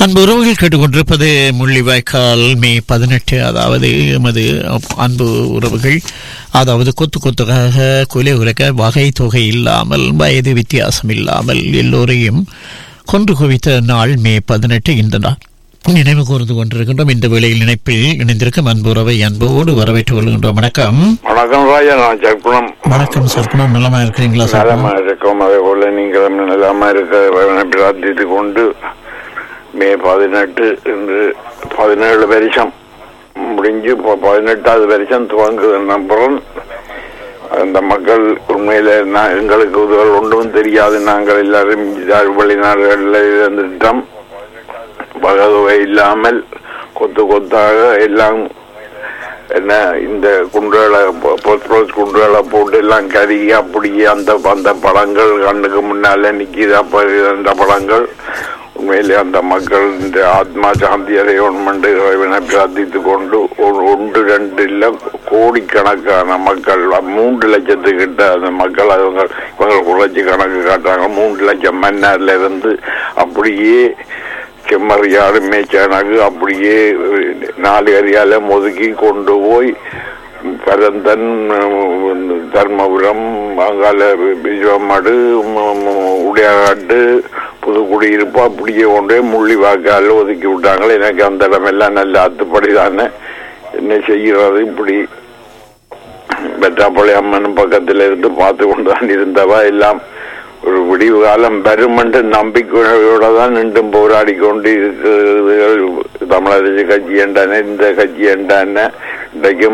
அன்பு உறவுகள் கேட்டுக்கொண்டிருப்பது முள்ளிவாய்க்கால் மே பதினெட்டு அதாவது எமது அன்பு உறவுகள் அதாவது கொத்து கொத்தாக கொலை உரைக்க வகை தொகை இல்லாமல் வயது வித்தியாசம் இல்லாமல் எல்லோரையும் கொன்று குவித்த நாள் மே பதினெட்டு இந்த நாள் நினைவு கூர்ந்து கொண்டிருக்கின்றோம் இந்த வேளையில் இணைப்பில் இணைந்திருக்கும் அன்பு உறவை அன்போடு வரவேற்றுக் கொள்கின்றோம் வணக்கம் வணக்கம் ராஜா நான் சர்க்குணம் வணக்கம் சர்க்குணம் நலமா இருக்கிறீங்களா நலமா சர்க்குணம் இருக்கும் அதே போல நீங்களும் நலமா இருக்க பிரார்த்தித்து கொண்டு மே பதினெட்டு இன்று பதினேழு வருஷம் முடிஞ்சு இப்போ பதினெட்டாவது வருஷம் துவங்குது நம்புறோம் அந்த மக்கள் உண்மையில நான் எங்களுக்கு உதவல் ஒன்றும் தெரியாது நாங்கள் எல்லாரும் வெளிநாடுகளில் இருந்துட்டோம் வகதுவை இல்லாமல் கொத்து கொத்தாக எல்லாம் என்ன இந்த குண்டுகளை போஸ்ட் குண்டுகளை போட்டு எல்லாம் கருகி அப்படியே அந்த அந்த படங்கள் கண்ணுக்கு முன்னால நிக்குது அப்ப அந்த படங்கள் உண்மையிலே அந்த மக்கள் இந்த ஆத்மா சாந்தி அடையணும் இறைவனை பிரார்த்தித்து கொண்டு ஒ- ஒன்று ரெண்டு இல்ல கோடிக்கணக்கான மக்கள் மூன்று லட்சத்துக்கிட்ட அந்த மக்கள் அவங்க இவங்க குறைச்சி கணக்கு காட்டுறாங்க மூன்று லட்சம் மன்னர்ல இருந்து அப்படியே செம்மறியாடு மேய்ச்சானாக்கு அப்படியே நாலு ஏரியால ஒதுக்கி கொண்டு போய் பரந்தன் உம், தர்மபுரம் அங்கால விஜயமாடு உடையாட்டு புதுக்குடியிருப்பு அப்படியே கொண்டு போய் முள்ளி வாக்கால ஒதுக்கி விட்டாங்களே எனக்கு அந்த இடமெல்லாம் நல்ல அத்துப்படி தானே என்ன செய்கிறது இப்படி வெட்டாப்பள்ளி அம்மன் பக்கத்துல இருந்து பார்த்து கொண்டு தான் இருந்தவா எல்லாம் ஒரு விடிவு காலம் வரும் என்று நம்பிக்கையோட தான் நின்றும் போராடி கொண்டு இருக்கிறது தமிழரசு கட்சி என்றானே இந்த கட்சி என்றானே இன்றைக்கும்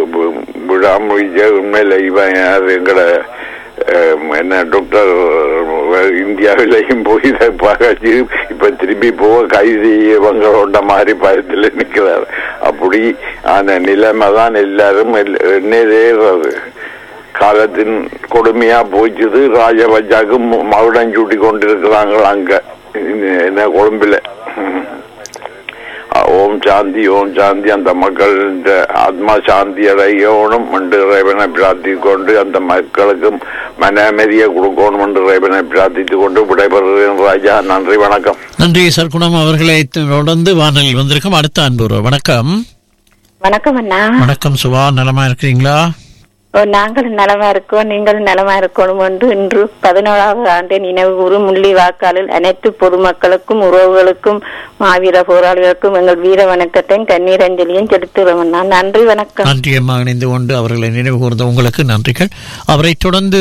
விடாம உண்மையில இவன் யார் எங்கட அஹ், என்ன டாக்டர் இந்தியாவிலையும் போய் இதை பார்த்து இப்ப திருப்பி போக கைது செய்யவங்களோட மாதிரி பயத்தில் நிற்கிறார் அப்படி ஆன நிலைமை தான் எல்லாரும் எல்- என்னதேறது காலத்தின் கொடுமையா போச்சுது ராஜபஜாக்கு மகுடம் சூட்டி கொண்டிருக்கிறாங்க அங்க இந்த- என்ன கொழும்புல ஓம் சாந்தி ஓம் சாந்தி அந்த மக்கள் இந்த ஆத்மா சாந்தி அடையணும் என்று இறைவனை பிரார்த்தித்து கொண்டு அந்த மக்களுக்கு மன அமைதியை கொடுக்கணும் என்று இறைவனை பிரார்த்தித்து கொண்டு விடைபெறுகிறேன் ராஜா நன்றி வணக்கம் நன்றி சர்க்குணம் அவர்களை தொடர்ந்து வானலில் வந்திருக்கும் அடுத்த அன்பு உறவு வணக்கம் வணக்கம் அண்ணா வணக்கம் சுபா நலமா இருக்கிறீங்களா ஓ, நாங்களும் நலமா இருக்கோம் நீங்களும் நலமா இருக்கணும் என்று இன்று பதினோராவது ஆண்டு நினைவு கூறும் முள்ளி வாக்காளர் அனைத்து பொதுமக்களுக்கும் உறவுகளுக்கும் மாவீர போராளிகளுக்கும் எங்கள் வீர வணக்கத்தையும் கண்ணீர் அஞ்சலியும் செலுத்துகிறோம் அண்ணா நன்றி வணக்கம் நன்றி அம்மா இணைந்து கொண்டு அவர்களை நினைவு கூர்ந்த உங்களுக்கு நன்றிகள் அவரை தொடர்ந்து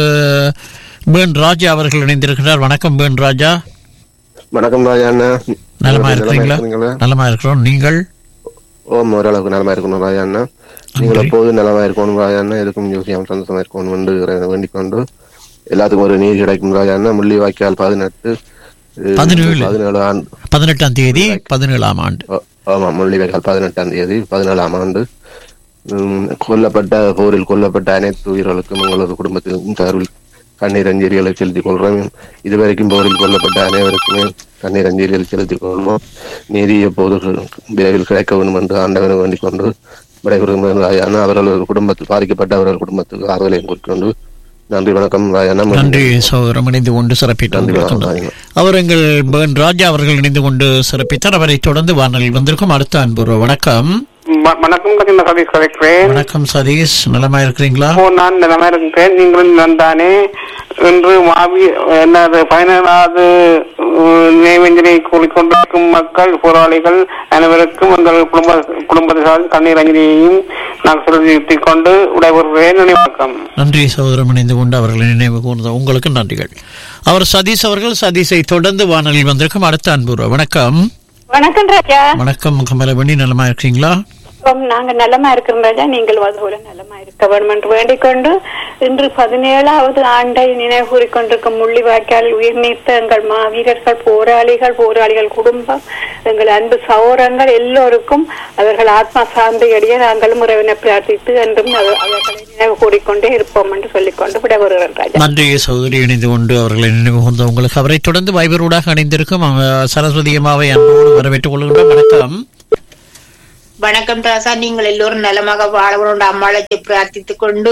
பேன் ராஜா அவர்கள் இணைந்திருக்கிறார் வணக்கம் பேன் ராஜா வணக்கம் ராஜா அண்ணா நலமா இருக்கிறீங்களா இருக்கிறீங்களா? நலமா இருக்கிறோம் நீங்கள் ஓம் ஓரளவுக்கு நலமா இருக்கணும் ராஜா அண்ணா நீங்கள் எப்போதும் நலமா இருக்கணும் ராஜா அண்ணா எதுக்கும் யோசியாம சந்தோஷமா இருக்கணும் என்று இறைவனை வேண்டிக் கொண்டு எல்லாத்துக்கும் ஒரு நீதி கிடைக்கும் ராஜா அண்ணா முள்ளி வாய்க்கால் பதினெட்டு அஹ், பதினேழு. பதினேழு ஆண்டு பதினெட்டாம் தேதி பதினேழாம் ஆண்டு ஆ- ஆமா முள்ளி வாய்க்கால் பதினெட்டாம் தேதி பதினேழாம் ஆண்டு உம், கொல்லப்பட்ட போரில் கொல்லப்பட்ட அனைத்து உயிர்களுக்கும் உங்களது குடும்பத்திற்கும் சார்பில் கண்ணீர் அஞ்சலிகளை செலுத்திக் கொள்றோம் இதுவரைக்கும் போரில் கொல்லப்பட்ட அனைவருக்குமே கண்ணீர் அஞ்சலிகளை செலுத்திக் கொள்வோம் நீதி எப்போது விரைவில் கிடைக்க வேண்டும் என்று ஆண்டவனை வேண்டிக் கொண்டு விடைபெறுகிறோம் ராயண்ணா அவர்கள் குடும்பத்தில் பாதிக்கப்பட்ட அவர்கள் குடும்பத்துக்கு ஆறுதலையும் குறிக்கொண்டு நன்றி வணக்கம் ராயண்ணா நன்றி சகோதரம் இணைந்து கொண்டு சிறப்பித்து நன்றி வணக்கம் வந்திருக்கின்றோம். ராயண்ணா அவர் எங்கள் பேன் ராஜா அவர்கள் இணைந்து கொண்டு சிறப்பித்தார் அவரை தொடர்ந்து வானலில் வந்திருக்கும் அடுத்த அன்பு உறவு. வணக்கம் வ- வணக்கம் கதின சதீஷ் கதைக்கிறேன் வணக்கம் சதீஷ் நலமா இருக்கிறீங்களா ஓ, நான் நிலமா இருக்கிறேன் நீங்களும் நன்றானே இன்று மாவி என்னது பதினேழாவது அஹ், நினைவஞ்சலியை கூறிக்கொண்டிருக்கும் மக்கள் போராளிகள் அனைவருக்கும் எங்கள் குடும்ப குடும்பத்தினர் கண்ணீர் அஞ்சலியையும் நான் செலுத்திக் கொண்டு விடைபெறுகிறேன் நன்றி வணக்கம் நன்றி சகோதரம் இணைந்து கொண்டு அவர்களை நினைவு கூர்ந்த உங்களுக்கு நன்றிகள் அவர் சதீஷ் அவர்கள் சதீஷை தொடர்ந்து வானலில் வந்திருக்கும் அடுத்த அன்பு உறவு. வணக்கம் வணக்கம் ராஜா வணக்கம் கமலவணி நலமா இருக்கீங்களா நாங்க நலமா இருக்கிறோம் ராஜா நீங்கள் அதுபோல நலமா இருக்க வேண்டும் என்று வேண்டிக் கொண்டு இன்று பதினேழாவது ஆண்டை நினைவு கூறிக்கொண்டிருக்கும் முள்ளிவாய்க்கால் உயிர் நீத்த எங்கள் மாவீரர்கள் போராளிகள் போராளிகள் குடும்பம் எங்கள் அன்பு சௌரங்கள் எல்லோருக்கும் அவர்கள் ஆத்மா சாந்தி அடைய நாங்களும் உறவினை பிரார்த்தித்து என்றும் அவ- அவர்களை நினைவு கூறிக்கொண்டே இருப்போம் என்று சொல்லிக்கொண்டு விடைபெறுகிறேன் ராஜா நன்றி சகோதரி இணைந்து கொண்டு அவர்களை நினைவு கூர்ந்த உங்களுக்கு அவரை தொடர்ந்து வைபரூடாக இணைந்திருக்கும் அஹ், சரஸ்வதி அம்மாவை அன்போடு வரவேற்றுக் கொள்கின்றோம் வணக்கம் வணக்கம் ராசா நீங்கள் எல்லோரும் நலமாக வாழ வேண்டும் அம்மாளத்தை பிரார்த்தித்துக் கொண்டு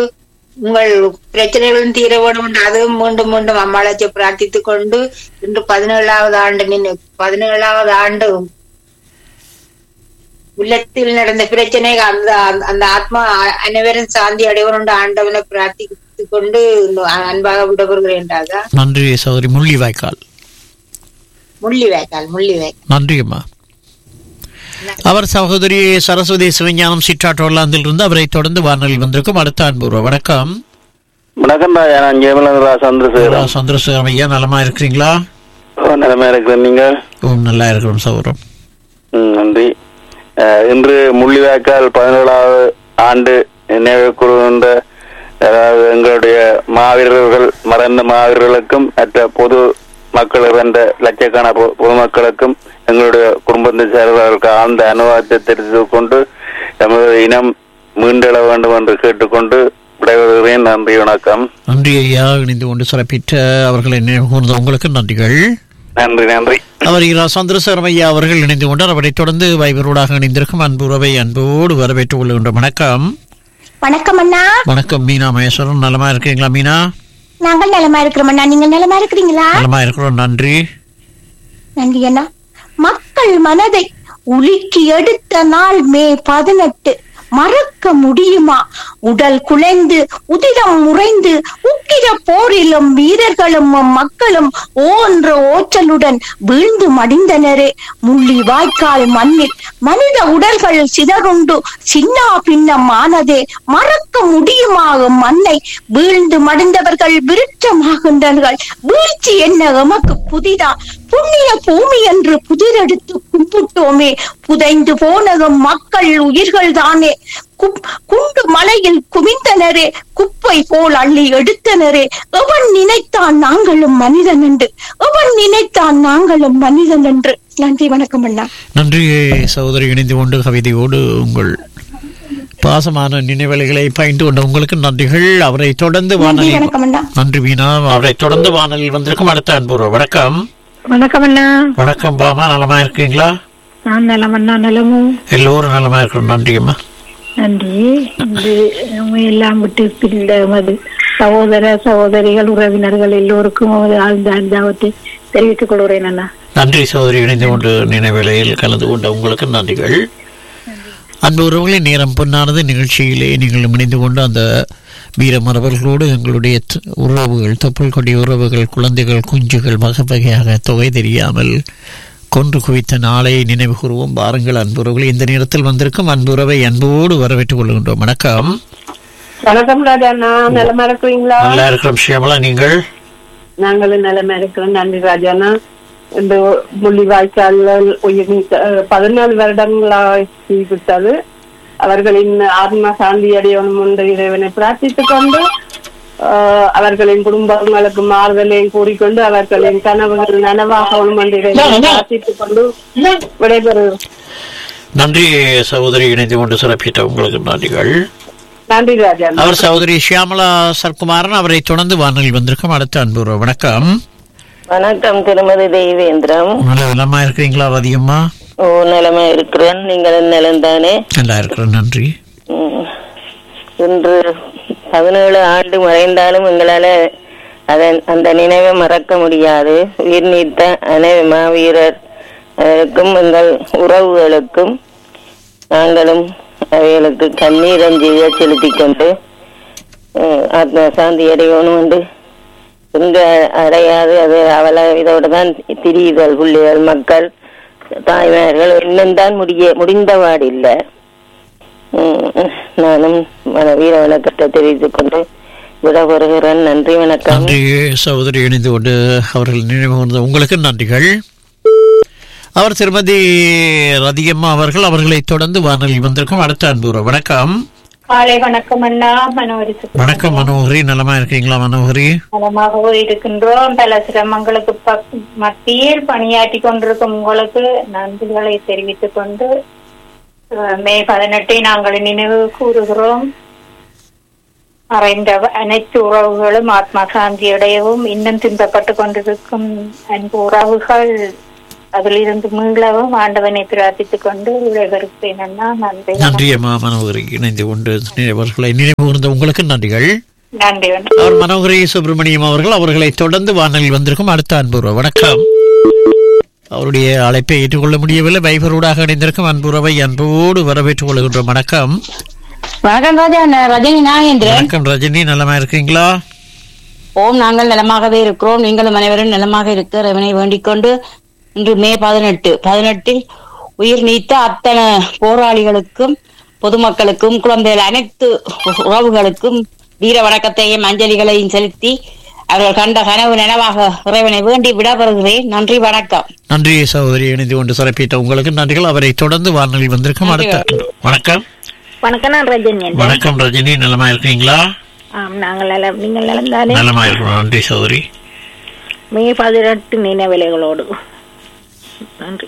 உங்கள் பிரச்சனைகளும் தீர வேண்டும் என்று அதுவும் மீண்டும் மீண்டும் அம்மாளாச்சி பிரார்த்தித்துக் கொண்டு இன்று பதினேழாவது ஆண்டு நின்று பதினேழாவது ஆண்டு உள்ளத்தில் நடந்த பிரச்சனை அந்த அந்த ஆத்மா அ- அனைவரும் சாந்தி அடைவர் என்று ஆண்டவனை பிரார்த்தித்துக் கொண்டு அன்பாக விடப்படுகிறேன் ராஜா நன்றி சகோதரி முள்ளிவாய்க்கால் முள்ளி வாய்க்கால் முள்ளி வாய்க்கால் நன்றி அம்மா அவர் சகோதரி சரஸ்வதி சிவஞானம் சிற்றாட்டோர்லாந்தில் இருந்து அவரை தொடர்ந்து வானொலியில் வந்திருக்கும் அடுத்த அன்பு வணக்கம் வணக்கம் ராஜா நான் ஜெயமலங்கரா சந்திரசேகரன் சந்திரசேகரம் ஐயா நலமா இருக்கிறீங்களா நிலைமை இருக்கிறேன் நீங்கள் ஓம் நல்லா இருக்கிறோம் சௌரம் ம், நன்றி அஹ், இன்று முள்ளிவாய்க்கால் பதினேழாவது ஆண்டு நினைவு கூறுகின்ற அதாவது எங்களுடைய மாவீரர்கள் மறைந்த மாவீரர்களுக்கும் மற்ற பொது மக்கள் இறந்த லட்சக்கணக்கான பொ- பொதுமக்களுக்கும் எங்களுடைய குடும்பத்தை சேர்ந்தவர்களுக்கு ஆழ்ந்த அனுபவத்தை தெரிவித்துக் கொண்டு எமது இனம் மீண்டெழ வேண்டும் என்று கேட்டுக்கொண்டு விடைபெறுகிறேன் நன்றி வணக்கம் நன்றி ஐயா இணைந்து கொண்டு சிறப்பித்த அவர்களை நினைவு கூர்ந்த உங்களுக்கு நன்றிகள் நன்றி நன்றி அவர் இரா சந்திரசேகரம் ஐயா அவர்கள் இணைந்து கொண்டார் அவரை தொடர்ந்து வைபரோடாக இணைந்திருக்கும் அன்பு உறவை அன்போடு வரவேற்றுக் கொள்கின்ற வணக்கம் வணக்கம் அண்ணா வணக்கம் மீனா மகேஸ்வரன் நலமா இருக்கீங்களா மீனா நாங்கள் நலமா இருக்கிறோம் அண்ணா நீங்க நலமா இருக்கிறீங்களா நலமா இருக்கிறோம் நன்றி நன்றி அண்ணா மக்கள் மனதை உலுக்கி எடுத்த நாள் மே பதினெட்டு மறக்க முடியுமா உடல் குலைந்து உதிரம் முறைந்து உக்கிர போரிலும் வீரர்களும் மக்களும் ஓன்ற ஓச்சலுடன் வீழ்ந்து மடிந்தனரே முள்ளி வாய்க்கால் மண்ணில் மனித உடல்கள் சிதறுண்டு சின்னா பின்னமானதே மறக்க முடியுமா மண்ணை வீழ்ந்து மடிந்தவர்கள் விருட்சமாகின்றனர் வீழ்ச்சி என்ன எமக்கு புதிதா புண்ணிய பூமி என்று புதிரெடுத்து கும்பிட்டோமே புதைந்து போனதும் மக்கள் உயிர்கள் தானே குப்- குண்டு மலையில் குவிந்தனரே குப்பை போல் அள்ளி எடுத்தனரே எவன் நினைத்தான் நாங்களும் மனிதன் என்று எவன் நினைத்தான் நாங்களும் மனிதன் என்று நன்றி வணக்கம் அண்ணா நன்றி சகோதரி இணைந்து கொண்டு கவிதையோடு உங்கள் பாசமான நினைவலைகளை பயின்று கொண்ட உங்களுக்கு நன்றிகள் அவரை தொடர்ந்து நன்றி வானொலி வணக்கம் அண்ணா நன்றி மீனா அவரை தொடர்ந்து வானொலியில் வந்திருக்கும் அடுத்த அன்பு வணக்கம் வணக்கம் அண்ணா வணக்கம் பாமா நலமா இருக்கீங்களா நான் நலம் அண்ணா நலமும் எல்லோரும் நலமா இருக்கிறோம் நன்றியம்மா நன்றி இது நம்ம எல்லாம் விட்டு பிரிந்த எமது சகோதர சகோதரிகள் உறவினர்கள் எல்லோருக்கும் ஒரு ஆழ்ந்த அனுதாபத்தை தெரிவித்துக் கொள்கிறேன் அண்ணா நன்றி சகோதரி இணைந்து கொண்டு நினைவேளையில் கலந்து கொண்ட உங்களுக்கு நன்றிகள் அன்பு உறவுகளே நேரம் பொன்னானது நிகழ்ச்சியிலே நீங்கள் இணைந்து கொண்டு அந்த வீரமரவர்களோடு எங்களுடைய த- உறவுகள் தொப்புள் கொடி உறவுகள் குழந்தைகள் குஞ்சுகள் வகை வகையாக தொகை தெரியாமல் கொன்று குவித்த நாளை நினைவு கூறுவோம் பாருங்கள் அன்புறவுகளை இந்த நேரத்தில் வந்திருக்கும் அன்புறவை அன்போடு வரவேற்றுக் கொள்கின்றோம் வணக்கம் வணக்கம் ராஜா நான் நிலமா இருக்கிறீங்களா நல்லா இருக்கிறோம் ஷியாமலா நீங்கள் நாங்களும் நிலைமை இருக்கிறோம் நன்றி ராஜானா இந்த முள்ளி வாய்க்கால உயிர் நீத்த அஹ், பதினாலு வருடங்களா விட்டது அவர்களின் ஆத்மா சாந்தி அடையணும் என்று இறைவனை பிரார்த்தித்துக் கொண்டு அஹ், அவர்களின் குடும்பங்களுக்கு மாறுதலையும் கூறிக்கொண்டு அவர்களின் கனவுகள் நனவாகணும் என்று இறைவனை பிரார்த்தித்துக் கொண்டு விடைபெறுகிறோம் நன்றி சகோதரி இணைந்து கொண்டு சிறப்பித்த உங்களுக்கு நன்றிகள் நன்றி ராஜா அவர் சகோதரி ஷியாமலா சர்க்குமாரன் அவரை தொடர்ந்து வானொலியில் வந்திருக்கும் அடுத்த அன்பு உறவு. வணக்கம் வணக்கம் திருமதி தெய்வேந்திரம் நல்ல நலமா இருக்கிறீங்களா அதிகமா ஓ நிலைமை இருக்கிறேன் நீங்கள் நிலந்தானே நல்லா இருக்கிறேன் நன்றி ம். இன்று பதினேழு ஆண்டு மறைந்தாலும் எங்களால அதன் அந்த நினைவை மறக்க முடியாது உயிர் நீத்த அனை மாவீரர் அவருக்கும் எங்கள் உறவுகளுக்கும் நாங்களும் அவைகளுக்கு கண்ணீர் அஞ்சலியை செலுத்திக் கொண்டு அஹ், ஆத்ம சாந்தி அடையணும் என்று இன்று அடையாது அது அவளை இதோட தான் திரியுதல் பிள்ளைகள் மக்கள் தாய்மார்கள் இன்னும் தான் முடிய முடிந்தவாடு இல்லை நானும் வன- வீர வணக்கத்தை தெரிவித்துக் கொண்டு விடப்படுகிறேன் நன்றி வணக்கம் நன்றி சகோதரி இணைந்து கொண்டு அவர்கள் நினைவு கூர்ந்த உங்களுக்கு நன்றிகள் அவர் திருமதி ரதியம்மா அவர்கள் அவர்களை தொடர்ந்து வானொலியில் வந்திருக்கும் அடுத்த அன்பு உறவு. வணக்கம் காலை வணக்கம் அண்ணா மனோரி வணக்கம் மனோகரி நலமா இருக்கீங்களா மனோகரி நலமாக இருக்கின்றோம் பல சிரமங்களுக்கு பக்- மத்தியில் பணியாற்றி கொண்டிருக்கும் உங்களுக்கு நன்றிகளை தெரிவித்துக் கொண்டு அஹ், மே பதினெட்டை நாங்கள் நினைவு கூறுகிறோம் மறைந்த அனைத்து உறவுகளும் ஆத்மா சாந்தி அடையவும் இன்னும் துன்பப்பட்டு கொண்டிருக்கும் அன்பு உறவுகள் அதிலிருந்து மீளவும் ஆண்டவனை பிரார்த்தித்துக் கொண்டு விடைபெறுகிறேன் அண்ணா நன்றி நன்றி அம்மா மனோகரி இணைந்து கொண்டு அவர்களை நினைவு கூர்ந்த உங்களுக்கு நன்றிகள் நன்றி வணக்கம். அவர் மனோகரி சுப்பிரமணியம் அவர்கள் அவர்களை தொடர்ந்து வானலில் வந்திருக்கும் அடுத்த அன்புறவு வணக்கம் அவருடைய அழைப்பை ஏற்றுக்கொள்ள முடியவில்லை வைபரோடாக இணைந்திருக்கும் அன்புறவை அன்போடு வரவேற்றுக் கொள்கின்றோம் வணக்கம் வணக்கம் ராஜா நான் ரஜினி நாகேந்திரன் வணக்கம் ரஜினி நலமா இருக்கீங்களா ஓம் நாங்கள் நலமாகவே இருக்கிறோம் நீங்களும் அனைவரும் நலமாக இருக்க இறைவனை வேண்டிக் கொண்டு இன்று மே பதினெட்டு பதினெட்டில் உயிர் நீத்த அத்தனை போராளிகளுக்கும் பொதுமக்களுக்கும் குழந்தைகள் அனைத்து உறவுகளுக்கும் வீர வணக்கத்தையும் அஞ்சலிகளையும் செலுத்தி அவர்கள் கண்ட கனவு நனவாக இறைவனை வேண்டி விடப்பெறுகிறேன் நன்றி வணக்கம் நன்றி சகோதரி இணைந்து கொண்டு சிறப்பித்த உங்களுக்கு நன்றிகள் அவரை தொடர்ந்து வானொலியில் வந்திருக்கும் அடுத்த அன்பு. வணக்கம் வணக்கம் நான் ரஜினி என்றேன். வணக்கம் ரஜினி நலமா இருக்கீங்களா ஆம் நாங்கள் நலம் நீங்கள் நலம் தானே நலமா இருக்கிறோம் நன்றி சகோதரி மே பதினெட்டு நினைவிலைகளோடு நன்றி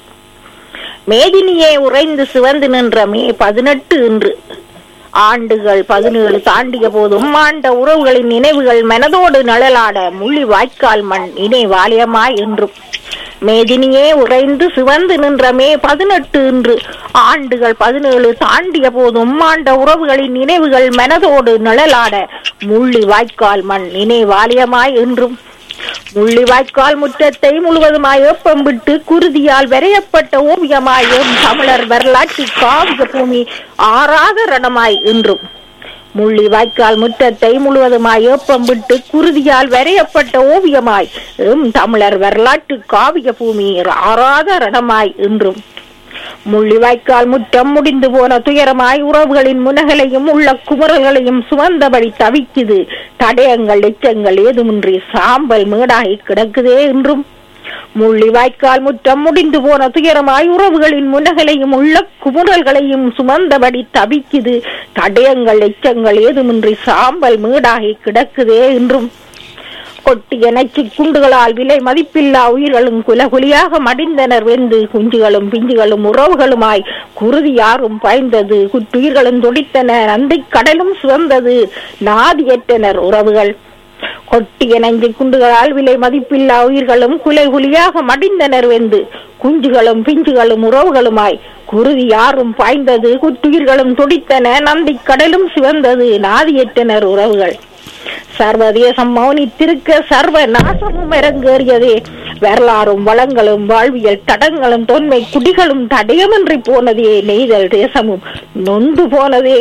மேதினியே உறைந்து சிவந்து நின்ற மே பதினெட்டு இன்று ஆண்டுகள் பதினேழு தாண்டிய போதும் ஆண்ட உறவுகளின் நினைவுகள் மனதோடு நழலாட முள்ளி வாய்க்கால் மண் இணை வாலியமாய் என்றும் மேதினியே உறைந்து சிவந்து நின்ற மே பதினெட்டு இன்று ஆண்டுகள் பதினேழு தாண்டிய போதும் ஆண்ட உறவுகளின் நினைவுகள் மனதோடு நிழலாட முள்ளி வாய்க்கால் மண் இணை வாலியமாய் என்றும் முள்ளிவாய்க்கால் முற்றத்தை முழுவதுமாய் ஏப்பம் விட்டு குருதியால் வரையப்பட்ட ஓவியமாயும் தமிழர் வரலாற்று காவிய பூமி ஆறாத ரணமாய் என்றும் முள்ளிவாய்க்கால் முற்றத்தை முழுவதுமாய் ஏப்பம் விட்டு குருதியால் வரையப்பட்ட ஓவியமாய் எம் தமிழர் வரலாற்று காவிய பூமி ஆறாத ரணமாய் என்றும் முள்ளிவாய்க்கால் முற்றம் முடிந்து போன துயரமாய் உறவுகளின் முனகலையும் உள்ள குமரல்களையும் சுமந்தபடி தவிக்குது தடயங்கள் எச்சங்கள் ஏதுமின்றி சாம்பல் மேடாகி கிடக்குதே என்றும் முள்ளிவாய்க்கால் முற்றம் முடிந்து போன துயரமாய் உறவுகளின் முனகலையும் உள்ள குமுறல்களையும் சுமந்தபடி தவிக்குது தடயங்கள் எச்சங்கள் ஏதுமின்றி சாம்பல் மேடாகி கிடக்குதே என்றும் கொட்டிய நச்சு குண்டுகளால் விலை மதிப்பில்லா உயிர்களும் குலகுலியாக மடிந்தனர் வெந்து குஞ்சுகளும் பிஞ்சுகளும் உறவுகளுமாய் குருதி யாரும் பாய்ந்தது குற்றுயிர்களும் துடித்தன நந்தை கடலும் சுவந்தது நாதியற்றனர் உறவுகள் கொட்டிய நஞ்சு குண்டுகளால் விலை மதிப்பில்லா உயிர்களும் குலை குலியாக மடிந்தனர் வெந்து குஞ்சுகளும் பிஞ்சுகளும் உறவுகளுமாய் குருதி யாரும் பாய்ந்தது குற்றுயிர்களும் துடித்தன நந்தி கடலும் சிவந்தது நாதியற்றனர் உறவுகள் சர்வதேசம் மௌனித்திருக்க சர்வ நாசமும் இறங்கேறியதே வரலாறும் வளங்களும் வாழ்வியல் தடங்களும் தொன்மை குடிகளும் தடயமின்றி போனதே நெய்தல் தேசமும் நொந்து போனதே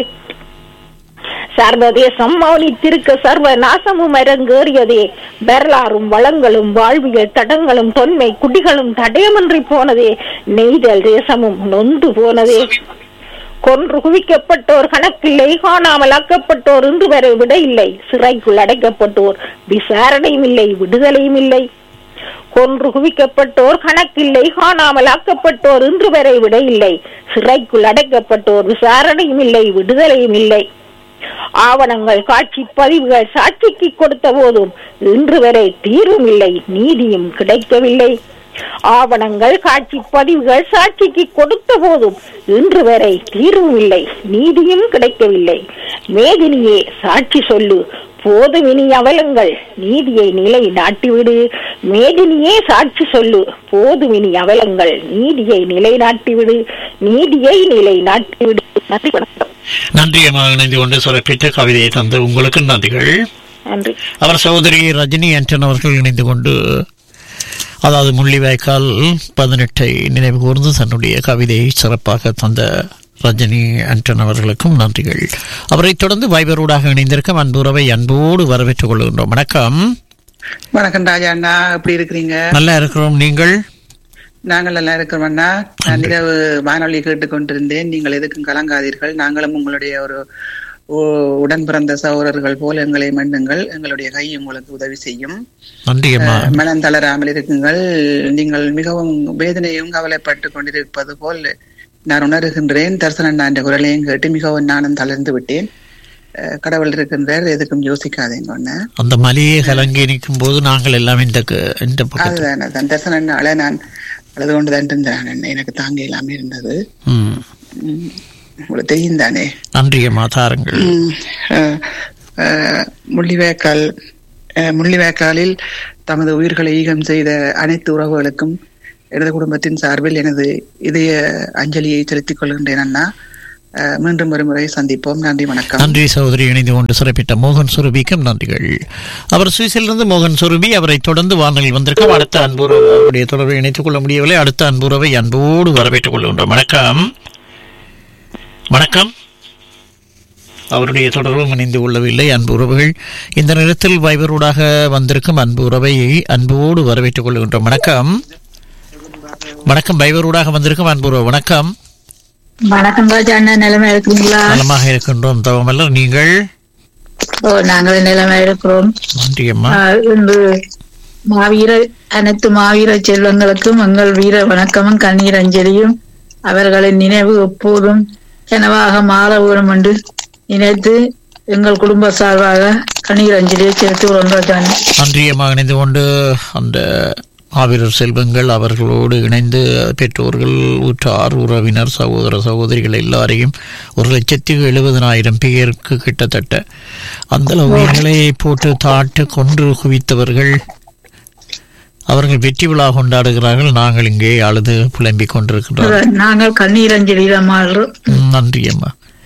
சர்வதேசம் மௌனித்திருக்க சர்வ நாசமும் அரங்கேறியதே வரலாறும் வளங்களும் வாழ்வியல் தடங்களும் தொன்மை குடிகளும் தடயமின்றி போனதே நெய்தல் தேசமும் நொந்து போனதே கொன்று குவிக்கப்பட்டோர் கணக்கில்லை காணாமல் ஆக்கப்பட்டோர் இன்று வரை விட இல்லை சிறைக்குள் அடைக்கப்பட்டோர் விசாரணையும் இல்லை விடுதலையும் இல்லை கொன்று குவிக்கப்பட்டோர் கணக்கில்லை காணாமல் ஆக்கப்பட்டோர் இன்று வரை விட இல்லை சிறைக்குள் அடைக்கப்பட்டோர் விசாரணையும் இல்லை விடுதலையும் இல்லை ஆவணங்கள் காட்சி பதிவுகள் சாட்சிக்கு கொடுத்த போதும் இன்று வரை தீர்வும் இல்லை நீதியும் கிடைக்கவில்லை ஆவணங்கள் காட்சி பதிவுகள் சாட்சிக்கு கொடுத்த போதும் இன்று வரை தீர்வும் இல்லை நீதியும் கிடைக்கவில்லை மேதினியே சாட்சி சொல்லு போதும் இனி அவலங்கள் நீதியை நிலை நாட்டிவிடு மேதினியே சாட்சி சொல்லு போதும் இனி அவலங்கள் நீதியை நிலை நாட்டிவிடு நீதியை நிலை நாட்டிவிடு நன்றி வணக்கம் நன்றி அம்மா இணைந்து கொண்டு சிறப்பித்த கவிதையை தந்த உங்களுக்கு நன்றிகள் நன்றி அவர் சகோதரி ரஜினி ஆண்டன் அவர்கள் இணைந்து கொண்டு அதாவது முள்ளிவாய்க்கால் பதினெட்டை நினைவு கூர்ந்து தன்னுடைய கவிதையை சிறப்பாக தந்த ரஜினி ஆண்டன் அவர்களுக்கும் நன்றிகள் அவரை தொடர்ந்து வைபரோடாக இணைந்திருக்கும் அன்புறவை அன்போடு வரவேற்றுக் கொள்கின்றோம் வணக்கம் வணக்கம் ராஜா அண்ணா எப்படி இருக்கிறீங்க நல்லா இருக்கிறோம் நீங்கள் நாங்கள் நல்லா இருக்கிறோம் அண்ணா நான் இரவு வானொலி கேட்டுக்கொண்டிருந்தேன் நீங்கள் எதுக்கும் கலங்காதீர்கள் நாங்களும் உங்களுடைய ஒரு உ- உடன் பிறந்த சகோதரர்கள் போல் எங்களை மண்ணுங்கள் எங்களுடைய கை உங்களுக்கு உதவி செய்யும் நன்றி அம்மா அஹ், மனம் தளராமல் இருக்குங்கள் நீங்கள் மிகவும் வேதனையும் கவலைப்பட்டு கொண்டிருப்பது போல் நான் உணர்கின்றேன் தரிசன என்ற குரலையும் கேட்டு மிகவும் நானும் தளர்ந்து விட்டேன் அஹ், கடவுள் இருக்கின்றார் எதுக்கும் யோசிக்காதீங்க ஒண்ணு அந்த மலையே கலங்கி நிற்கும் போது நாங்கள் எல்லாம் இந்த க- இந்த பக்கத்தில் அதுதான் அதுதான் தரிசனால நான் அழுது கொண்டு தான் இருந்தேன் எனக்கு தாங்க இல்லாம இருந்தது ம். உம், உங்களுக்கு தெரியும் தானே நன்றி அம்மா தாருங்கள் உம், அஹ், அஹ், முள்ளிவாய்க்கால் அஹ், முள்ளிவாய்க்காலில் தமது உயிர்களை ஈகம் செய்த அனைத்து உறவுகளுக்கும் எனது குடும்பத்தின் சார்பில் எனது இதய அஞ்சலியை செலுத்திக் கொள்கின்றேன் அண்ணா அஹ், மீண்டும் ஒரு முறை சந்திப்போம் நன்றி வணக்கம் நன்றி சகோதரி இணைந்து கொண்டு சிறப்பிட்ட மோகன் சுரபிக்கும் நன்றிகள் அவர் சுவிஸிலிருந்து மோகன் சுரபி அவரை தொடர்ந்து வானொலியில் வந்திருக்கும் அடுத்த அன்புறவு அவருடைய தொடர்பை இணைத்துக் கொள்ள முடியவில்லை அடுத்த அன்புறவை அன்போடு வரவேற்றுக் கொள்கின்றோம் வணக்கம் வணக்கம் அவருடைய தொடர்பும் இணைந்து கொள்ளவில்லை அன்பு உறவுகள் இந்த நேரத்தில் வைபரூடாக வந்திருக்கும் அன்பு உறவை அன்போடு வரவேற்றுக் கொள்கின்றோம் வணக்கம் வணக்கம் வைபரூடாக வந்திருக்கும் அன்பு உறவு வணக்கம் வணக்கம் ராஜா அண்ணா நிலைமை இருக்கிறீங்களா நலமாக இருக்கின்றோம் தவமல்லர் நீங்கள் ஓ நாங்கள் நிலைமை இருக்கிறோம் நன்றி அம்மா ஆஹ், இன்று மாவீர அனைத்து மாவீர செல்வங்களுக்கும் எங்கள் வீர வணக்கமும் கண்ணீர் அஞ்சலியும் அவர்களின் நினைவு எப்போதும் கனவாக மாற வேணும் என்று நினைத்து எங்கள் குடும்ப சார்பாக கண்ணீர் அஞ்சலியை செலுத்துகிறோம் ராஜா அண்ணா. நன்றியமாக இணைந்து கொண்டு அந்த மாவீரர் செல்வங்கள் அவர்களோடு இணைந்து பெற்றோர்கள் உற்றார் உறவினர் சகோதர சகோதரிகள் எல்லாரையும் ஒரு லட்சத்தி எழுபதனாயிரம் பேருக்கு கிட்டத்தட்ட அந்த உயிர்களை போட்டு தாட்டு கொன்று குவித்தவர்கள் அவர்கள் வெற்றி விழா கொண்டாடுகிறார்கள் நாங்கள் இங்கே அழுது புலம்பிக் கொண்டிருக்கின்றோம் நாங்கள் கண்ணீர் அஞ்சலியில மாறுறோம் ம், நன்றி அம்மா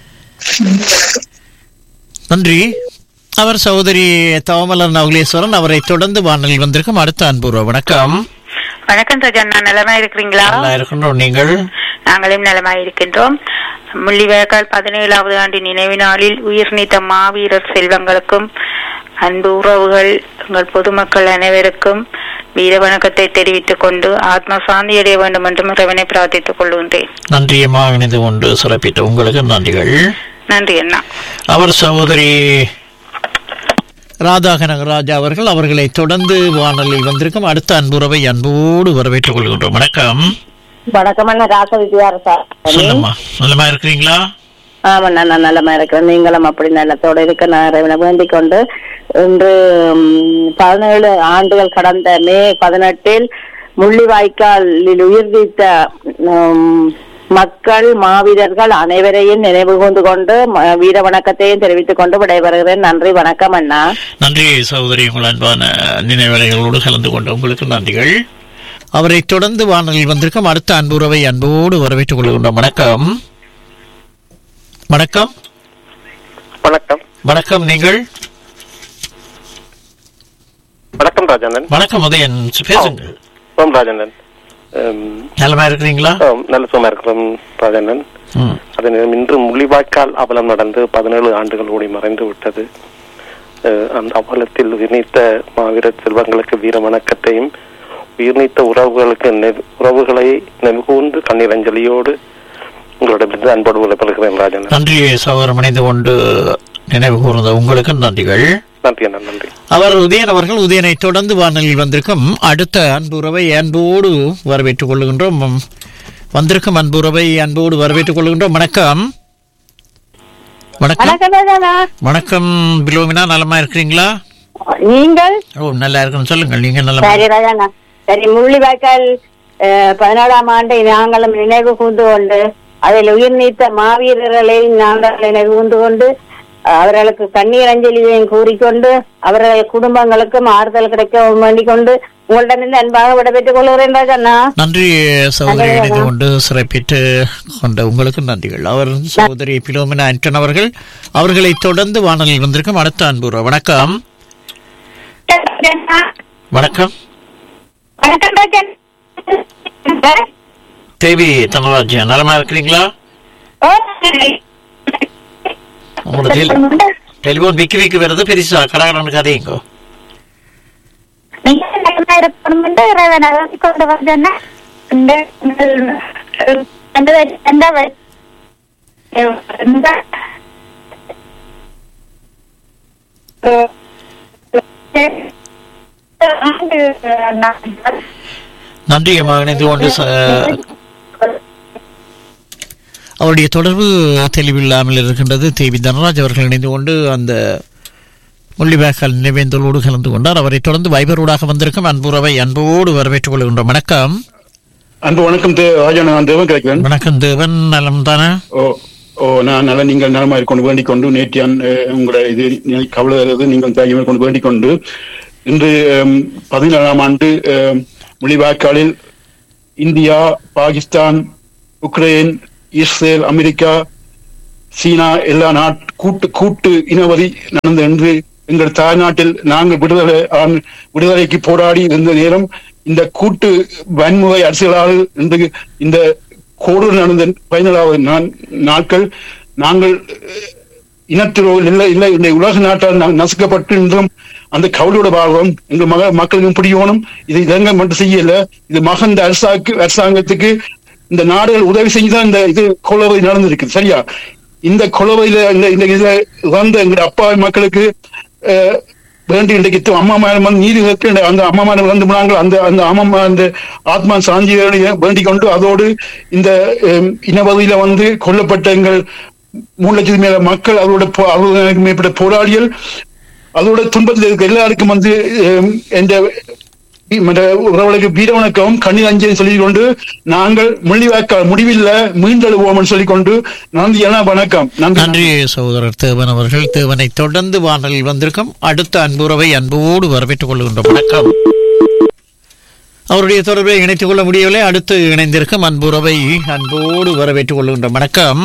நன்றி அவர் சகோதரி தவமலர் நவலேஸ்வரன் அவரை தொடர்ந்து வானலில் வந்திருக்கும் அடுத்த அன்புறவு வணக்கம் வணக்கம் ராஜா நான் நலமா இருக்கிறீங்களா நல்லா இருக்கின்றோம் நீங்கள் நாங்களும் நலமா இருக்கின்றோம் முள்ளிவாய்க்கால் பதினேழாவது ஆண்டு நினைவு நாளில் உயிர் நீத்த மாவீரர் செல்வங்களுக்கும் அன்பு உறவுகள் உங்கள் பொதுமக்கள் அனைவருக்கும் வீர வணக்கத்தை தெரிவித்துக் கொண்டு ஆத்ம சாந்தி அடைய வேண்டும் என்றும் இறைவனை பிரார்த்தித்துக் கொள்கின்றேன் நன்றியம்மா இணைந்து கொண்டு சிறப்பித்த உங்களுக்கு நன்றிகள் நன்றி அண்ணா அவர் சகோதரி ராதா கனகராஜா அவர்கள் அவர்களை தொடர்ந்து வானலில் வந்திருக்கும் அடுத்த அன்புறவை அன்போடு வரவேற்றுக் கொள்கின்றோம் வணக்கம் வணக்கம் அண்ணா ராச வித்யாரசா சொல்லுமா நல்லமா இருக்கிறீங்களா ஆமா நான் நல்லமா இருக்கிறேன் நீங்களும் அப்படி நல்லத்தோட இருக்க நான் இறைவனை வேண்டிக் கொண்டு இன்று ம், பதினேழு ஆண்டுகள் கடந்த மே பதினெட்டில் முள்ளிவாய்க்காலில் உயிர் நீத்த ம், மக்கள் மாவீரர்கள் அனைவரையும் நினைவு கூர்ந்து கொண்டு ம- வீர வணக்கத்தையும் தெரிவித்துக் கொண்டு விடைபெறுகிறேன் நன்றி வணக்கம் அண்ணா நன்றி சகோதரி உங்கள் அன்பான நினைவலைகளோடு கலந்து கொண்ட உங்களுக்கு நன்றிகள் அவரை தொடர்ந்து வானலில் வந்திருக்கும் அடுத்த அன்புறவை அன்போடு வரவேற்றுக் கொள்கின்றோம் வணக்கம் வணக்கம் வணக்கம் வணக்கம் நீங்கள் வணக்கம் ராஜேந்திரன் வணக்கம் உதயன் பேசுங்கள் ஓம் ராஜேந்திரன் அம், நலமா இருக்கிறீங்களா ஆம், நல்ல சுகமா இருக்கிறோம் ராஜேந்திரன் ம். அது நேரம் இன்று முள்ளிவாய்க்கால் அவலம் நடந்து பதினேழு ஆண்டுகள் ஓடி மறைந்து விட்டது அஹ், அந்த அவலத்தில் உயிர்நீத்த மாவீரர் செல்வங்களுக்கு வீர வணக்கத்தையும் உயிர்நீத்த உறவுகளுக்கு நெ- உறவுகளை நெருகூர்ந்து கண்ணீர் அஞ்சலியோடு உங்களிடமிருந்து அன்போடு விடைபெறுகிறேன் ராஜேந்திரன் நன்றி சகோதரம் இணைந்து கொண்டு நினைவு கூர்ந்த உங்களுக்கு நன்றிகள் நன்றி அண்ணா நன்றி அவர் உதயன் அவர்கள் உதயனை தொடர்ந்து வானலில் வந்திருக்கும் அடுத்த அன்புறவை அன்போடு வரவேற்றுக் கொள்கின்றோம் ம், வந்திருக்கும் அன்புறவை அன்போடு வரவேற்றுக் கொள்கின்றோம் வணக்கம் வணக்கம் வணக்கம் ராஜாண்ணா வணக்கம் பிலோமினா நலமா இருக்கிறீங்களா நீங்கள் ஓ நல்லா இருக்கணும் சொல்லுங்கள் நீங்க நலமா சரி ராஜாண்ணா சரி முள்ளிவாய்க்கால் அஹ், பதினேழாம் ஆண்டை நாங்களும் நினைவு கூர்ந்து கொண்டு அதில் உயிர் நீத்த மாவீரர்களை நாங்கள் நினைவு கூர்ந்து கொண்டு அஹ், அவர்களுக்கு கண்ணீர் அஞ்சலியையும் கூறிக்கொண்டு அவர்கள் குடும்பங்களுக்கும் ஆறுதல் கிடைக்க வேண்டிக் கொண்டு உங்களிடமிருந்து அன்பாக விடைபெற்றுக் கொள்கிறேன் ராஜாண்ணா நன்றி சகோதரி இணைந்து கொண்டு சிறப்பிட்டு கொண்ட உங்களுக்கு நன்றிகள் அவர் சகோதரி பிலோமினா ஆண்டன் அவர்கள் அவர்களை தொடர்ந்து வானலில் வந்திருக்கும் அடுத்த அன்புற வணக்கம் வணக்கம் வணக்கம் ராஜன் தேவி தனராஜ்யா நலமா இருக்கிறீங்களா உங்களோட டெலி- டெலிபோன் விக்கி விக்கி வருது பெருசா கடகடன்னு கதையுங்கோ நீங்கள் நலமா இருக்கணும் என்று இறைவனை வேண்டிக் கொண்டு வந்தேன்னா இந்த இந்த இந்த இந்த நன்றி அம்மா இணைந்து கொண்டு ச- அவருடைய தொடர்பு தெளிவில்லாமல் இருக்கின்றது தேவி தனராஜ் அவர்கள் இணைந்து கொண்டு அந்த முள்ளிவாய்க்கால் நினைவேந்தலோடு கலந்து கொண்டார் அவரை தொடர்ந்து வைபரூடாக வந்திருக்கும் அன்புறவை அன்போடு வரவேற்றுக் கொள்கின்றோம் வணக்கம் அன்பு வணக்கம் தே- ராஜா நான் தேவன் கிடைக்கிறேன் வணக்கம் தேவன் நலம் தானே ஓ ஓ நான் நல்ல நீங்கள் நலமாக கொண்டு வேண்டிக் கொண்டு நேற்று உங்களோட இது நீ- கவலை வருது நீங்கள் தாயுமே கொண்டு வேண்டிக் கொண்டு இன்று அம், பதினேழாம் ஆண்டு அம், முள்ளிவாய்க்காலில் India Pakistan Ukraine Israel America சீனா எல்லா நாட் கூட்டு கூட்டு இனவரி நடந்த என்று எங்கள் தாய்நாட்டில் நாங்கள் விடுதலை ஆண்- விடுதலைக்கு போராடி இருந்த நேரம் இந்த கூட்டு வன்முறை அரசியலால் இன்று இந்த கோடு நடந்த பதினேழாவது நான் நாட்கள் நாங்கள் அஹ், இனத்திலோ இல்லை இல்லை இந்த உலக நாட்டால் நாங்கள் நசுக்கப்பட்டு இன்றும் அந்த கவலையோட வாழ்வோம் எங்கள் மக மக்களுக்கும் பிடிக்கணும் இது இலங்கை மட்டும் செய்யல இது மகந்த அரசாக்கு அரசாங்கத்துக்கு இந்த நாடுகள் உதவி செஞ்சுதான் இந்த இது கொலவை நடந்திருக்கு சரியா இந்த கொலவையில இந்த இந்த இதுல வந்த எங்க அப்பா மக்களுக்கு அஹ், வேண்டி இன்றைக்கு து- அம்மா மேல வந்து நீதி கேட்டு இந்த- அந்த அம்மா மேல வந்து போனாங்க அந்த அந்த அம்மா அந்த ஆத்மா சாந்தி வேண்டிக் கொண்டு அதோடு இந்த அஹ், இனவதியில வந்து கொல்லப்பட்ட எங்கள் மூணு லட்சத்துக்கு மேல மக்கள் அதோட போ- அறுபதாயிரம் மேற்பட்ட போராளிகள் அதோட துன்பத்தில் இருக்க எல்லாருக்கும் வந்து அஹ், என்ற மற்ற உறவுகளுக்கு வீர வணக்கம் கண்ணீர் அஞ்சலி சொல்லிக் கொண்டு நாங்கள் முள்ளிவாக்க முடிவில்ல மீண்டெழுவோம் சொல்லிக் கொண்டு நன்றி என வணக்கம் நன்றி நன்றி சகோதரர் தேவன் அவர்கள் தேவனை தொடர்ந்து வானலில் வந்திருக்கும் அடுத்த அன்புறவை அன்போடு வரவேற்றுக் கொள்கின்றோம் வணக்கம் அவருடைய தொடர்பை இணைத்துக் கொள்ள முடியவில்லை அடுத்து இணைந்திருக்கும் அன்புறவை அன்போடு வரவேற்றுக் கொள்கின்றோம் வணக்கம்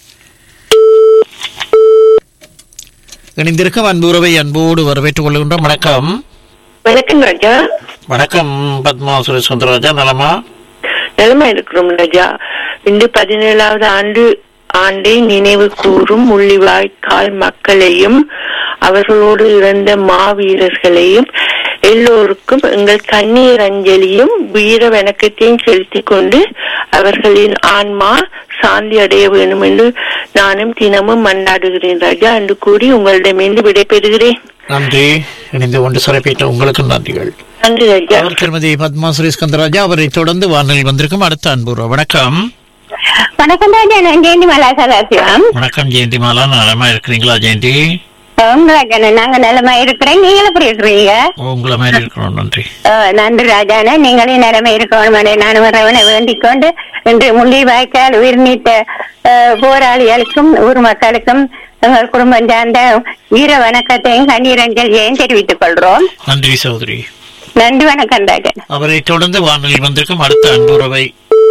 இணைந்திருக்கும் அன்புறவை அன்போடு வரவேற்றுக் கொள்கின்றோம் வணக்கம் வணக்கம் ராஜா வணக்கம் பத்மா சுரேஷ் சுந்தரராஜா நலமா நலமா இருக்கிறோம் ராஜா இன்று பதினேழாவது ஆண்டு ஆண்டை நினைவு கூறும் முள்ளிவாய்க்கால் மக்களையும் அவர்களோடு இறந்த மாவீரர்களையும் எல்லோருக்கும் எங்கள் கண்ணீர் அஞ்சலியும் வீர வணக்கத்தையும் செலுத்திக் கொண்டு அவர்களின் ஆன்மா சாந்தி அடைய வேண்டும் என்று நானும் தினமும் மன்றாடுகிறேன் ராஜா என்று கூறி உங்களிடமிருந்து விடைபெறுகிறேன் நன்றி இணைந்து கொண்டு சிறப்பித்த உங்களுக்கு நன்றிகள் நன்றி ராஜா அவர் திருமதி பத்மா சுரேஷ் கந்தராஜா அவரை தொடர்ந்து வானலில் வந்திருக்கும் அடுத்த அன்புறவு வணக்கம் வணக்கம் ராஜா நான் ஜெயந்தி மலா சதாசிவம் வணக்கம் ஜெயந்தி மாலா நலமா இருக்கிறீங்களா ஜெயந்தி ராஜா நாங்க நிலைமை இருக்கிறேன் நீங்களும் எப்படி இருக்கிறீங்க உங்களை மாதிரி இருக்கிறோம் நன்றி ஆ, நன்றி ராஜான நீங்களே நிலைமை இருக்கணும் என நான் வரவனை வேண்டிக் கொண்டு இன்று முள்ளிவாய்க்கால் உயிர் நீத்த ஆ, போராளிகளுக்கும் ஊர் மக்களுக்கும் எங்கள் குடும்பம் சார்ந்த வீர வணக்கத்தையும் கண்ணீரஞ்சலியையும் தெரிவித்துக் கொள்றோம் நன்றி சகோதரி நன்றி வணக்கம் ராஜா அவரை தொடர்ந்து வானலில் வந்திருக்கும் அடுத்த அன்புறவை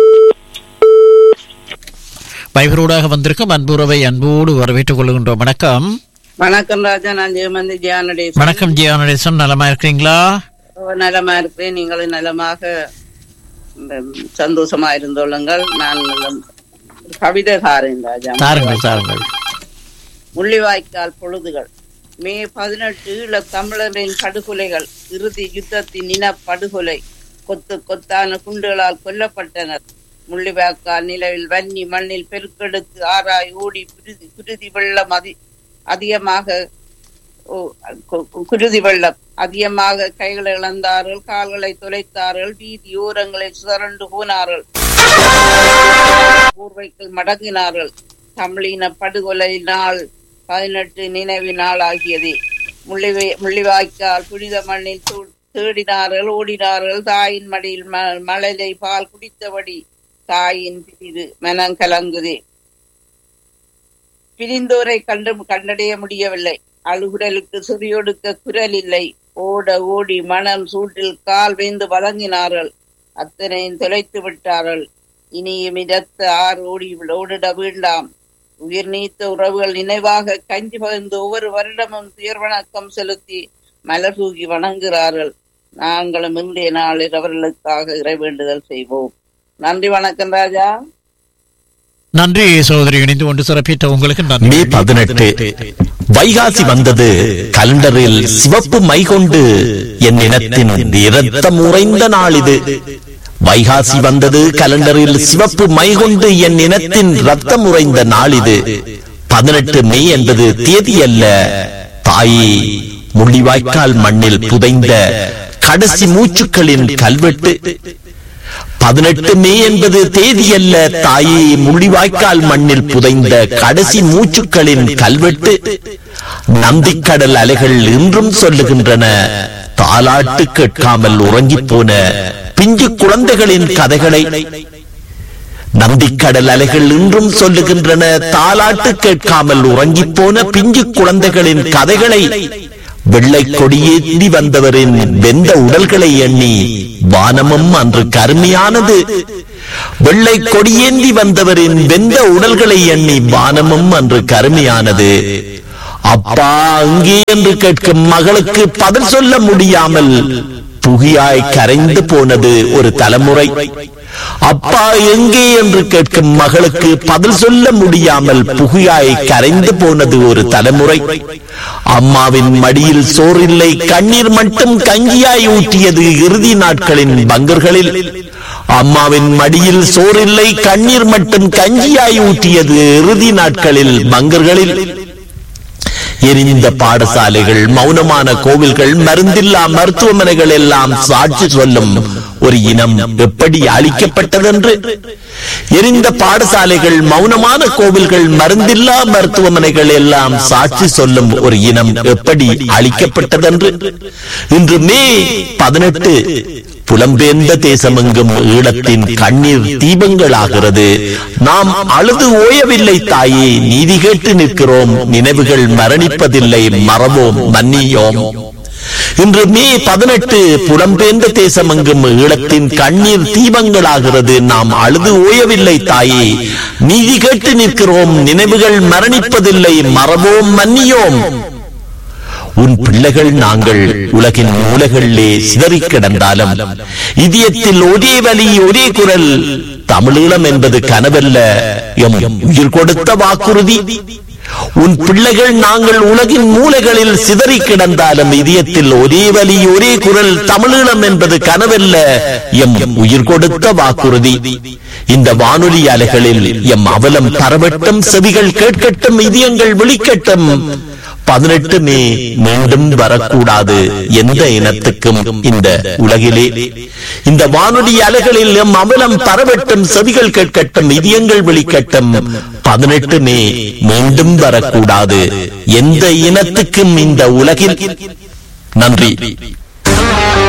வைபரோடாக வந்திருக்கும் அன்புறவை அன்போடு வரவேற்றுக் கொள்கின்றோம் வணக்கம் வணக்கம் ராஜா நான் ஜெயமந்தி ஜியானுடைய வணக்கம் ஜியா நடேசன் நலமா இருக்கிறீங்களா நலமா இருக்கிறேன் நீங்களும் நலமாக ம், சந்தோஷமா இருந்துள்ளுங்கள் நான் நலம்- கவிதைகாரன் ராஜா தாருங்கள் தாருங்கள் முள்ளிவாய்க்கால் பொழுதுகள் மே பதினெட்டு ஈழத் தமிழரின் படுகொலைகள் இறுதி யுத்தத்தின் இன படுகொலை கொத்து கொத்தான குண்டுகளால் கொல்லப்பட்டனர் முள்ளிவாய்க்கால் நிலவில் வன்னி மண்ணில் பெருக்கெடுத்து ஆராய் ஓடி குருதி குருதி வெள்ளம் அதி அதிகமாக ஓ, கு- கு- குருதி வெள்ளம் அதிகமாக கைகளை இழந்தார்கள் கால்களை தொலைத்தார்கள் வீதி ஓரங்களில் சுரண்டு போனார்கள் போர்வைகள் மடங்கினார்கள் தமிழின படுகொலை நாள் பதினெட்டு நினைவு நாள் ஆகியது முள்ளிவை முள்ளிவாய்க்கால் புனித மண்ணில் தூ- தேடினார்கள் ஓடினார்கள் தாயின் மடியில் ம- மழலை பால் குடித்தபடி தாயின் பிரிது மனம் கலங்குது பிரிந்தோரை கண்டு கண்டடைய முடியவில்லை அழுகுரலுக்கு சுரியோடுக்க குரல் இல்லை ஓட ஓடி மனம் சூட்டில் கால் வைந்து வதங்கினார்கள் அத்தனையும் தொலைத்து விட்டார்கள் இனியும் இரத்த ஆறு ஓடி ஓடிட வேண்டாம் உயிர் நீத்த உறவுகள் நினைவாக கஞ்சி பகிர்ந்து ஒவ்வொரு வருடமும் துயர் வணக்கம் செலுத்தி மலர் தூக்கி வணங்குகிறார்கள் நாங்களும் இன்றைய நாளில் அவர்களுக்காக இறைவேண்டுதல் செய்வோம் நன்றி வணக்கம் ராஜா நன்றி சகோதரி இணைந்து கொண்டு சிறப்பித்த உங்களுக்கு நன்றி மே பதினெட்டு வைகாசி வந்தது கலண்டரில் சிவப்பு மை கொண்டு என் இனத்தின் இரத்தம் உறைந்த நாள் இது வைகாசி வந்தது கலண்டரில் சிவப்பு மை கொண்டு என் இனத்தின் ரத்தம் உறைந்த நாள் இது பதினெட்டு மே என்பது தேதி அல்ல தாயே முள்ளிவாய்க்கால் மண்ணில் புதைந்த கடைசி மூச்சுக்களின் கல்வெட்டு பதினெட்டு மே என்பது தேதி அல்ல தாயே முள்ளிவாய்க்கால் மண்ணில் புதைந்த கடைசி மூச்சுக்களின் கல்வெட்டு நந்திக்கடல் அலைகள் இன்றும் சொல்லுகின்றன தாலாட்டு கேட்காமல் உறங்கிப் போன பிஞ்சு குழந்தைகளின் கதைகளை நந்திக்கடல் அலைகள் இன்றும் சொல்லுகின்றன தாலாட்டு கேட்காமல் உறங்கிப் போன பிஞ்சு குழந்தைகளின் கதைகளை வெள்ளை கொடியேந்தி வந்தவரின் வெந்த உடல்களை எண்ணி வானமும் அன்று கருமையானது வெள்ளை கொடியேந்தி வந்தவரின் வெந்த உடல்களை எண்ணி வானமும் அன்று கருமையானது அப்பா அங்கே என்று கேட்கும் மகளுக்கு பதில் சொல்ல முடியாமல் புகியாய் கரைந்து போனது ஒரு தலைமுறை அப்பா எங்கே என்று கேட்கும் மகளுக்கு பதில் சொல்ல முடியாமல் புகியாய் கரைந்து போனது ஒரு தலைமுறை அம்மாவின் மடியில் சோறில்லை கண்ணீர் மட்டும் கஞ்சியாய் ஊற்றியது இறுதி நாட்களின் பங்கர்களில் அம்மாவின் மடியில் சோறில்லை கண்ணீர் மட்டும் கஞ்சியாய் ஊற்றியது இறுதி நாட்களில் பங்கர்களில் எரிந்த பாடசாலைகள் மௌனமான கோவில்கள் மருந்தில்லா மருத்துவமனைகள் எல்லாம் சாட்சி சொல்லும் ஒரு இனம் எப்படி அழிக்கப்பட்டதென்று எரிந்த பாடசாலைகள் மௌனமான கோவில்கள் மருந்தில்லா மருத்துவமனைகள் எல்லாம் சாட்சி சொல்லும் ஒரு இனம் எப்படி அழிக்கப்பட்டதென்று இன்று மே பதினெட்டு புலம்பெயர்ந்த தேசமெங்கும் ஈழத்தின் கண்ணீர் தீபங்களாகிறது நாம் அழுது ஓயவில்லை தாயே நீதி கேட்டு நிற்கிறோம் நினைவுகள் மரணிப்பதில்லை மறவோம் மன்னியோம் இன்று மே பதினெட்டு புலம்பெயர்ந்த தேசமெங்கும் ஈழத்தின் கண்ணீர் தீபங்களாகிறது நாம் அழுது ஓயவில்லை தாயே நீதி கேட்டு நிற்கிறோம் நினைவுகள் மரணிப்பதில்லை மறவோம் மன்னியோம் உன் பிள்ளைகள் நாங்கள் உலகின் மூலைகளிலே சிதறி கிடந்தாலும் இதயத்தில் ஒரே வலி ஒரே குரல் தமிழீழம் என்பது கனவல்ல எம் உயிர் கொடுத்த வாக்குறுதி உன் பிள்ளைகள் நாங்கள் உலகின் மூலைகளில் சிதறி கிடந்தாலும் இதயத்தில் ஒரே வலி ஒரே குரல் தமிழீழம் என்பது கனவல்ல எம் உயிர் கொடுத்த வாக்குறுதி இந்த வானொலி அலைகளில் எம் அவலம் பரவட்டும் செவிகள் கேட்கட்டும் இதயங்கள் விழிக்கட்டும் பதினெட்டு மே மீண்டும் வரக்கூடாது எந்த இனத்துக்கும் இந்த உலகிலே இந்த வானொலி அலைகளில் எம் அமலம் பரவட்டும் செவிகள் கேட்கட்டும் இதயங்கள் விழிக்கட்டும் பதினெட்டு மே மீண்டும் வரக்கூடாது எந்த இனத்துக்கும் இந்த உலகில் நன்றி